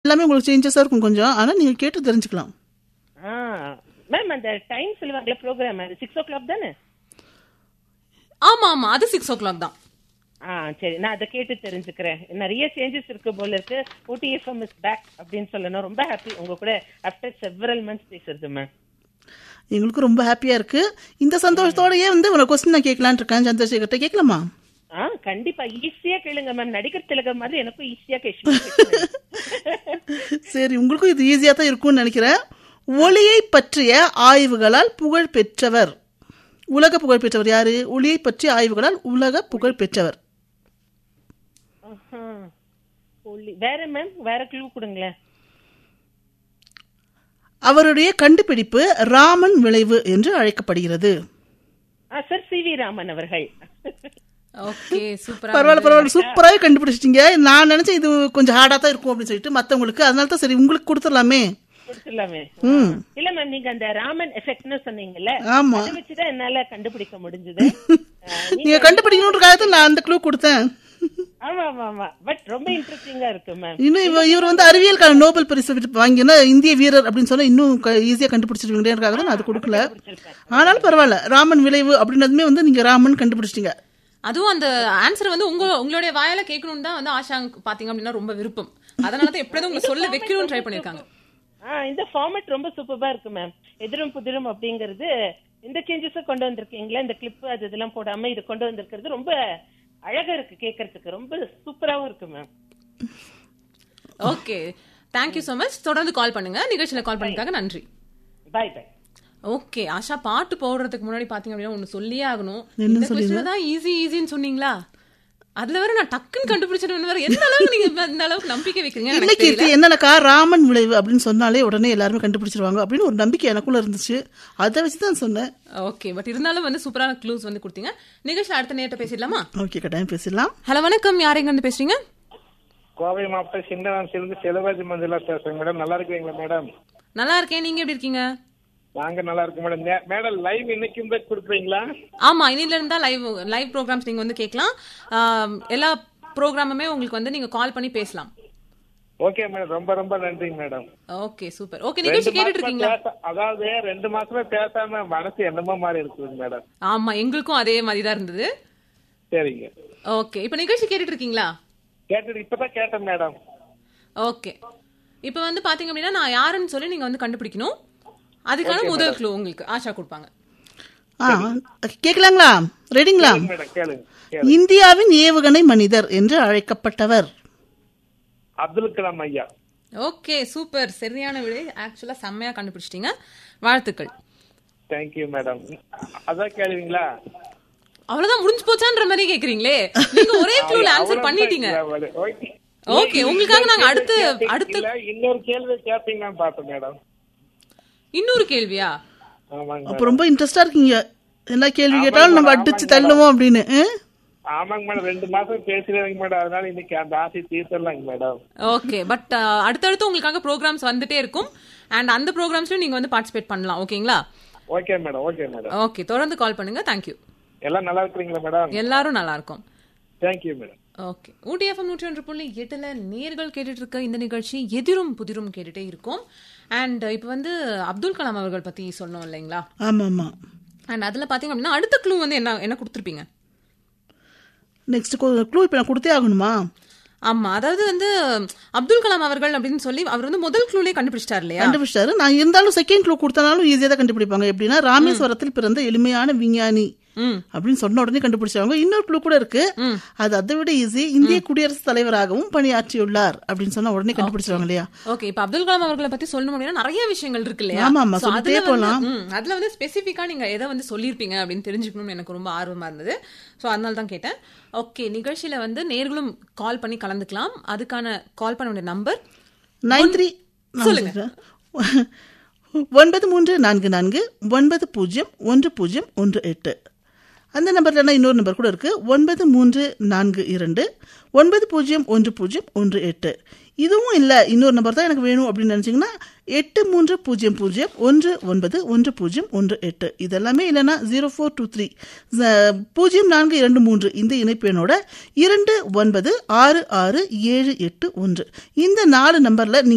எல்லாமே உங்களுக்கு சேஞ்சஸாக இருக்கும் கொஞ்சம் ஆனால் நீங்கள் கேட்டு தெரிஞ்சுக்கலாம் ஆ மேம் அந்த டைம் சொல்லுவாங்களே ப்ரோக்ராம் அது சிக்ஸ் ஓ கிளாக் தானே ஆமா ஆமா அது சிக்ஸ் ஓ கிளாக் தான் ஆ சரி நான் அதை கேட்டு தெரிஞ்சுக்கிறேன் நிறைய சேஞ்சஸ் இருக்கு போல இருக்கு ஓடிஎஃப்எம் இஸ் பேக் அப்படின்னு சொல்லணும் ரொம்ப ஹாப்பி உங்க கூட ஆஃப்டர் செவரல் மந்த்ஸ் பேசுறது மேம் எங்களுக்கும் ரொம்ப ஹாப்பியாக இருக்குது இந்த சந்தோஷத்தோடயே வந்து உங்களை கொஸ்டின் நான் கேட்கலான்னு இருக்கேன் சந்திரசேகர்கிட்ட கேட்கலாமா ஆ கண்டிப்பா ஈஸியா கேளுங்க மேம் நடிகர் திலகம் மாதிரி எனக்கும் ஈஸியா கேட்கணும் சரி உங்களுக்கும் இது ஈஸியாக தான் இருக்கும்னு நினைக்கிறேன் ஒளியை பற்றிய ஆய்வுகளால் புகழ் பெற்றவர் உலக புகழ் பெற்றவர் யாரு ஒளியை பற்றிய ஆய்வுகளால் உலக புகழ் பெற்றவர் ஆஹா. ஒளி- வேற மேம் வேற க்ளூ கொடுங்களேன் அவருடைய கண்டுபிடிப்பு ராமன் விளைவு என்று அழைக்கப்படுகிறது ஆ சார் சி வி ராமன் அவர்கள் ஓகே சூப்பரா பரவாயில்ல பரவாயில்ல சூப்பராகவே கண்டுபிடிச்சிட்டீங்க நான் நினைச்சேன் இது கொஞ்சம் ஹார்டா தான் இருக்கும் அப்படின்னு சொல்லிட்டு மத்தவங்களுக்கு அதனால தான் சரி உங்களுக்கு கொடுத்துடலாமே கொடுத்துடலாமே ம் இல்ல மேம் நீங்க அந்த ராமன் எஃபெக்ட்னு சொன்னீங்கல்ல ஆமா அதை வச்சுதான் என்னால கண்டுபிடிக்க முடிஞ்சது நீங்க கண்டுபிடிக்கணுன்றதுக்காக தான் நான் அந்த க்ளூ கொடுத்தேன் ஆமா ஆமா ஆமா பட் ரொம்ப இன்ட்ரெஸ்டிங்கா இருக்கு மேம் இன்னும் இவ- இவர் வந்து அறிவியலுக்கான நோபல் பரிசு வாங்கினா இந்திய வீரர் அப்படின்னு சொன்னா இன்னும் ஈஸியா கண்டுபிடிச்சிருவீங்கிறதுக்காக தான் நான் அது கொடுக்கல ஆனாலும் பரவாயில்ல ராமன் விளைவு அப்படின்னதுமே வந்து நீங்க ராமன் கண்டுபிடிச்சிட்டீங்க அதுவும் அந்த ஆன்சர் வந்து உங்க உங்களுடைய வாயால கேட்கணும்னு தான் வந்து ஆஷா பாத்தீங்க அப்படின்னா ரொம்ப விருப்பம் அதனால தான் எப்படியாவது உங்களை சொல்ல வைக்கணும்னு ட்ரை பண்ணிருக்காங்க ஆ இந்த ஃபார்மேட் ரொம்ப சூப்பரா இருக்கு மேம் எதிரும் புதிரும் அப்படிங்கிறது இந்த சேஞ்சஸ கொண்டு வந்திருக்கீங்களா இந்த கிளிப் அது இதெல்லாம் போடாம இது கொண்டு வந்திருக்கிறது ரொம்ப அழகா இருக்கு கேட்கறதுக்கு ரொம்ப சூப்பராவும் இருக்கு ma'am okay thank you so much தொடர்ந்து கால் பண்ணுங்க நிகழ்ச்சியில கால் பண்ணிருக்காங்க நன்றி பாய் பாய் ஓகே ஆஷா பாட்டு போடுறதுக்கு முன்னாடி பாத்தீங்க அப்படின்னா ஒண்ணு சொல்லியே ஆகணும் இந்த கொஸ்டின் தான் ஈஸி ஈஸின்னு சொன்னீங்களா அதுல வேற நான் டக்குன்னு கண்டுபிடிச்சிட்டு வேற எந்த அளவுக்கு நீங்க இந்த அளவுக்கு நம்பிக்கை வைக்கிறீங்க எனக்கு இன்னைக்கு தெரியல. இது என்னன்னாக்கா ராமன் விளைவு அப்படின்னு சொன்னாலே உடனே எல்லாருமே கண்டுபிடிச்சிருவாங்க அப்படின்னு ஒரு நம்பிக்கை எனக்குள்ள இருந்துச்சு அதை வச்சு தான் சொன்னேன் ஓகே பட் இருந்தாலும் வந்து சூப்பரான க்ளூஸ் வந்து கொடுத்தீங்க நிகழ்ச்சியில் அடுத்த நேரத்தை பேசிடலாமா ஓகே கட்டாயம் பேசலாம் ஹலோ வணக்கம் யார் எங்க இருந்து பேசுறீங்க கோவை மாவட்டம் சின்னவாசிலிருந்து செலவாஜி மஞ்சளா பேசுறேன் மேடம் நல்லா இருக்கீங்களா மேடம் நல்லா இருக்கேன் நீங்க எப்படி இருக்கீங்க நாங்க நல்லா இருக்கோம் மேடம் நே- மேடம் லைவ் இன்னைக்கும் போய் கொடுக்குறீங்களா ஆமா இன்னில இருந்தா லைவ் லைவ் ப்ரோக்ராம்ஸ் நீங்க வந்து கேட்கலாம் ஆம், எல்லா ப்ரோக்ராமுமே உங்களுக்கு வந்து நீங்க கால் பண்ணி பேசலாம் ஓகே மேடம் ரொம்ப ரொம்ப நன்றிங்க மேடம் ஓகே சூப்பர் ஓகே நிகழ்ச்சி கேட்டுட்டு மாசமா இருக்கீங்களா பேச- அதாவது ரெண்டு மாசமா பேசாம மனசு என்னமோ மாதிரி இருக்குது மேடம் ஆமா எங்களுக்கும் அதே மாதிரி தான் இருந்தது சரிங்க ஓகே இப்போ நிகழ்ச்சி கேட்டுட்டு இருக்கீங்களா கேட்டுட்டு இப்பதான் கேட்டேன் மேடம் ஓகே இப்போ வந்து பாத்தீங்க அப்படின்னா நான் யாருன்னு சொல்லி நீங்க வந்து கண்டுபிடிக்கணும் அதுக்கான முதல் க்ளூ உங்களுக்கு ஆஷா கொடுப்பாங்க ஆ கேட்கலாங்களா ரெடிங்களா மேடம் கேளுங்க கேளுங்க. இந்தியாவின் ஏவுகணை மனிதர் என்று அழைக்கப்பட்டவர் அப்துல் கலாம் ஐயா ஓகே சூப்பர் சரியான விடை ஆக்சுவலா செம்மையா கண்டுபிடிச்சிட்டீங்க வாழ்த்துக்கள் தேங்க்யூ மேடம் அதான் கேளுவீங்களா அவ்வளவுதான் முடிஞ்சு போச்சான்ற மாதிரி கேக்குறீங்களே நீங்க ஒரே க்ளூல ஆன்சர் பண்ணிட்டீங்க ஓகே. ஓகே உங்களுக்காக நாங்க அடுத்து அடுத்து இல்ல இன்னொரு கேள்வி கேட்பீங்களான்னு பார்த்தேன் மேடம் இன்னொரு கேள்வியா ஆமாங்க அப்ப ரொம்ப இன்ட்ரெஸ்டா இருக்கீங்க என்ன கேள்வி கேட்டாலும் நம்ம அடிச்சு தள்ளுவோம் அப்படின்னு ஆ? ஆமாங்க மேடம் ரெண்டு மாசம் பேசுறீங்க மேடம் அதனால இன்னைக்கு அந்த ஆசை தீர்த்துடலாங்க மேடம் ஓகே பட் அடுத்தடுத்து உங்களுக்காக ப்ரோக்ராம்ஸ் வந்துட்டே இருக்கும் அண்ட் அந்த ப்ரோக்ராம்ஸ்லயும் நீங்க வந்து பார்ட்டிசிபேட் பண்ணலாம் ஓகேங்களா okay madam okay madam okay தொடர்ந்து கால் பண்ணுங்க தேங்க்யூ எல்லாம் நல்லா இருக்கிறீங்களா மேடம் எல்லாரும் நல்லா இருக்கும் thank you madam okay Ooty FM நூற்றி ஒன்று புள்ளி எட்டுல நேர்கள் கேட்டுட்டு இருக்க இந்த நிகழ்ச்சி எதிரும் புதிரும் கேட்டுட்டே இருக்கும் அண்ட் இப்போ வந்து அப்துல் கலாம் அவர்கள் பத்தி சொன்னோம் இல்லைங்களா ஆமா ஆமா அண்ட் அதுல பாத்தீங்க அப்படின்னா அடுத்த க்ளூ வந்து என்ன என்ன கொடுத்துருப்பீங்க நெக்ஸ்ட் க்ளூ இப்ப நான் கொடுத்தே ஆகணுமா ஆமா அதாவது வந்து அப்துல் கலாம் அவர்கள் அப்படின்னு சொல்லி அவர் வந்து முதல் க்ளூலே கண்டுபிடிச்சிட்டார் இல்லையா கண்டுபிடிச்சாரு நான் இருந்தாலும் செகண்ட் க்ளூ கொடுத்தனாலும் ஈஸியா தான் கண்டுபிடிப்பாங்க எப்படின்னா ராமேஸ்வரத்தில் பிறந்த எளிமையான விஞ்ஞானி ம் அப்படின்னு சொன்ன உடனே கண்டுபிடிச்சாங்க இன்னொரு க்ளூ கூட இருக்கு அது அதை விட ஈஸி இந்திய குடியரசுத் தலைவராகவும் பணியாற்றியுள்ளார் அப்படின்னு சொன்னா உடனே கண்டுபிடிச்சிருவாங்க இல்லையா ஓகே இப்ப அப்துல் கலாம் அவர்களை பத்தி சொல்லணும் அப்படின்னா நிறைய விஷயங்கள் இருக்கு இல்லையா ஆமா, ஆமா, So, சொல்லிட்டே அதுல வந்து- போலாம். ம், அதுல வந்து ஸ்பெசிஃபிக்கா நீங்க எதை வந்து சொல்லியிருப்பீங்க அப்படின்னு தெரிஞ்சுக்கணும்னு எனக்கு ரொம்ப ஆர்வமா இருந்தது சோ அதனால தான் கேட்டேன் ஓகே நிகழ்ச்சியில வந்து நேர்களும் கால் பண்ணி கலந்துக்கலாம் அதுக்கான கால் பண்ண வேண்டிய நம்பர் நைன் த்ரீ சொல்லுங்க. ஒன்பது மூன்று நான்கு நான்கு ஒன்பது பூஜ்ஜியம் ஒன்று பூஜ்ஜியம் ஒன்று எட்டு அந்த நம்பர்ல இன்னொரு நம்பர் கூட இருக்கு ஒன்பது மூன்று நான்கு இரண்டு ஒன்பது பூஜ்ஜியம் ஒன்று பூஜ்ஜியம் ஒன்று எட்டு இதுவும் இல்லை இன்னொரு நம்பர் தான் எனக்கு வேணும் அப்படின்னு நினைச்சீங்கன்னா எட்டு மூன்று பூஜ்ஜியம் பூஜ்ஜியம் ஒன்று ஒன்பது ஒன்று பூஜ்ஜியம் ஒன்று எட்டு இதெல்லாமே இல்லைன்னா ஜீரோ ஃபோர் டூ த்ரீ பூஜ்ஜியம் நான்கு இரண்டு மூன்று இந்த இணைப்பு எண்ணோட இரண்டு ஒன்பது ஆறு ஆறு ஏழு எட்டு ஒன்று இந்த நாலு நம்பர்ல நீங்க